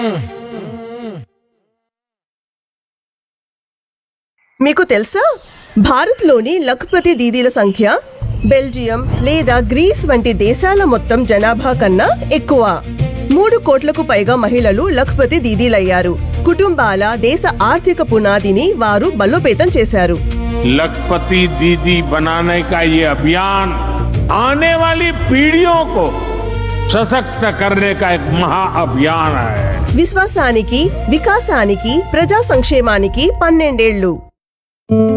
మీకు తెలుసా భారత్లోని లఖపతి దీదీల సంఖ్య బెల్జియం లేదా గ్రీస్ వంటి దేశాల మొత్తం జనాభా కన్నా ఎక్కువ మూడు కోట్లకు పైగా మహిళలు లఖపతి దీదీలయ్యారు కుటుంబాల దేశ ఆర్థిక పునాదిని వారు బలోపేతం చేశారు लखपति दीदी बनाने का ये अभियान आने वाली पीढ़ियों को सशक्त करने का एक महाअभियान है విశ్వాసానికి వికాసానికి ప్రజా సంక్షేమానికి పన్నెండేళ్లు